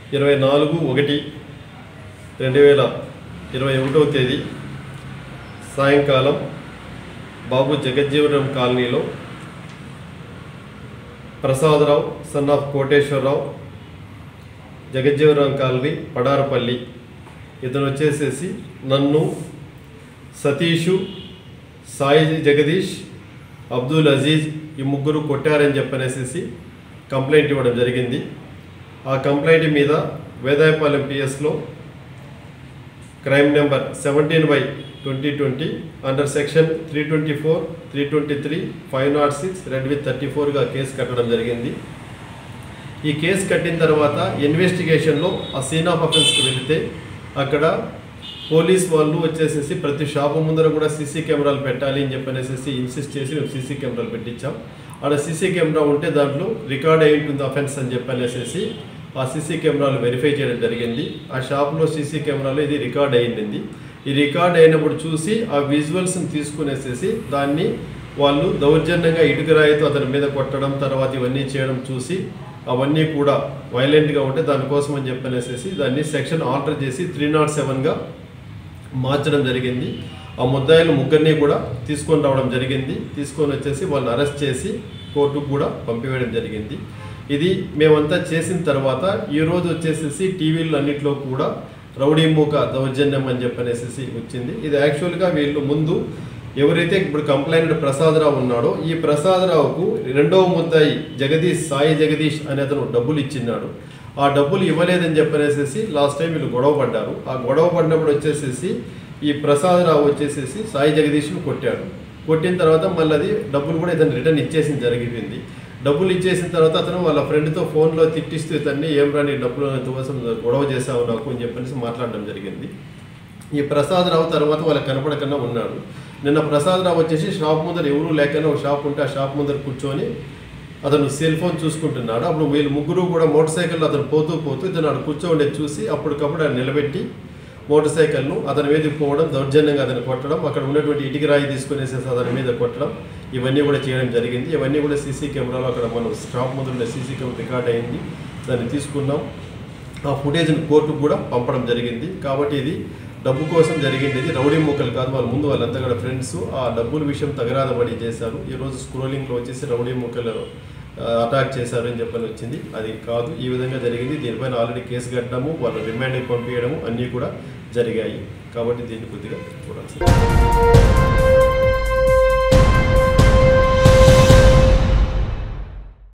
ఇరవై నాలుగు ఒకటి రెండు వేల ఇరవై ఒకటవ తేదీ సాయంకాలం బాబు జగజ్జీవనం కాలనీలో Prasadarao son of Koteswararao Jagajjeevanarao colony Padarapalli ఇతను వచ్చేసేసి నన్ను సతీషు సాయి జగదీష్ అబ్దుల్ అజీజ్ ఈ ముగ్గురు కొట్టారని చెప్పనేసి కంప్లైంట్ ఇవ్వడం జరిగింది ఆ కంప్లైంట్ మీద వేదాయపాలెం పిఎస్లో crime number seventeen by twenty twenty under section three twenty four three twenty three five not six read with thirty ఫోర్గా కేసు కట్టడం జరిగింది ఈ కేసు కట్టిన తర్వాత ఇన్వెస్టిగేషన్లో ఆ సీన్ ఆఫ్ అఫెన్స్కి వెళితే అక్కడ పోలీస్ వాళ్ళు వచ్చేసేసి ప్రతి షాపు ముందర కూడా సీసీ కెమెరాలు పెట్టాలి అని చెప్పనేసి ఇన్సిస్ట్ చేసి మేము సీసీ కెమెరాలు పెట్టించాం ఆడ సీసీ కెమెరా ఉంటే దాంట్లో రికార్డ్ అయి ఉంటుంది అఫెన్స్ అని చెప్పనేసి ఆ సీసీ కెమెరాలు వెరిఫై చేయడం జరిగింది ఆ షాప్లో సీసీ కెమెరాలో ఇది రికార్డ్ అయ్యింది ఈ రికార్డ్ అయినప్పుడు చూసి ఆ విజువల్స్ని తీసుకునేసేసి దాన్ని వాళ్ళు దౌర్జన్యంగా ఇటుకరాయితో అతని మీద కొట్టడం తర్వాత ఇవన్నీ చేయడం చూసి అవన్నీ కూడా వైలెంట్గా ఉంటే దానికోసం అని చెప్పనేసి దాన్ని సెక్షన్ ఆల్టర్ చేసి త్రీ నాట్ సెవెన్గా మార్చడం జరిగింది ఆ ముద్దాయిలు ముగ్గురిని కూడా తీసుకొని రావడం జరిగింది తీసుకొని వచ్చేసి వాళ్ళని అరెస్ట్ చేసి కోర్టుకు కూడా పంపివేయడం జరిగింది ఇది మేమంతా చేసిన తర్వాత ఈ రోజు వచ్చేసేసి టీవీలు అన్నిట్లో కూడా రౌడీ మూక దౌర్జన్యం అని చెప్పనేసి వచ్చింది ఇది యాక్చువల్గా వీళ్ళు ముందు ఎవరైతే ఇప్పుడు కంప్లైంట్ ప్రసాదరావు ఉన్నాడో ఈ ప్రసాదరావుకు రెండవ ముద్దాయి జగదీష్ సాయి జగదీష్ అనే అతను డబ్బులు ఇచ్చిన్నాడు ఆ డబ్బులు ఇవ్వలేదని చెప్పనేసి లాస్ట్ టైం వీళ్ళు గొడవ పడ్డారు ఆ గొడవ పడినప్పుడు వచ్చేసేసి ఈ ప్రసాదరావు వచ్చేసేసి సాయి జగదీష్ను కొట్టాడు కొట్టిన తర్వాత మళ్ళీ అది డబ్బులు కూడా ఇతను రిటర్న్ ఇచ్చేసిన జరిగింది డబ్బులు ఇచ్చేసిన తర్వాత అతను వాళ్ళ ఫ్రెండ్తో ఫోన్లో తిట్టిస్తూ ఇతన్ని ఏం రాని డబ్బులు కోసం గొడవ చేసావు నాకు అని చెప్పనేసి మాట్లాడడం జరిగింది ఈ ప్రసాదరావు తర్వాత వాళ్ళకి కనపడకుండా ఉన్నాడు నిన్న ప్రసాదరావు వచ్చేసి షాప్ ముందర ఎవరూ లేకనే ఒక షాప్ ఉంటే ఆ షాప్ ముందర కూర్చొని అతను సెల్ ఫోన్ చూసుకుంటున్నాడు అప్పుడు వీళ్ళు ముగ్గురు కూడా మోటార్ సైకిల్లో అతను పోతూ పోతూ ఇతను అక్కడ కూర్చోండేది చూసి అప్పటికప్పుడు ఆయన నిలబెట్టి మోటార్ సైకిల్ను అతని మీదకి పోవడం దౌర్జన్యంగా అతను కొట్టడం అక్కడ ఉన్నటువంటి ఇటుక రాయి తీసుకునేసేసి అతని మీద కొట్టడం ఇవన్నీ కూడా చేయడం జరిగింది ఇవన్నీ కూడా సీసీ కెమెరాలో అక్కడ మనం షాప్ ముందు ఉన్న సీసీ కెమెరా రికార్డ్ అయింది దాన్ని తీసుకున్నాం ఆ ఫుటేజ్ని కోర్టుకు కూడా పంపడం జరిగింది కాబట్టి ఇది డబ్బు కోసం జరిగింది ఇది రౌడీ మూకలు కాదు వాళ్ళ ముందు వాళ్ళంతా కూడా ఫ్రెండ్స్ ఆ డబ్బుల విషయం తగరాదబడి చేశారు ఈరోజు స్క్రోలింగ్లో వచ్చేసి రౌడీ మూకలు అటాక్ చేశారు అని చెప్పని వచ్చింది అది కాదు ఈ విధంగా జరిగింది దీనిపైన ఆల్రెడీ కేసు కట్టడము వాళ్ళ రిమాండ్కి పంపించడము అన్నీ కూడా జరిగాయి కాబట్టి దీన్ని కొద్దిగా చూడాల్సి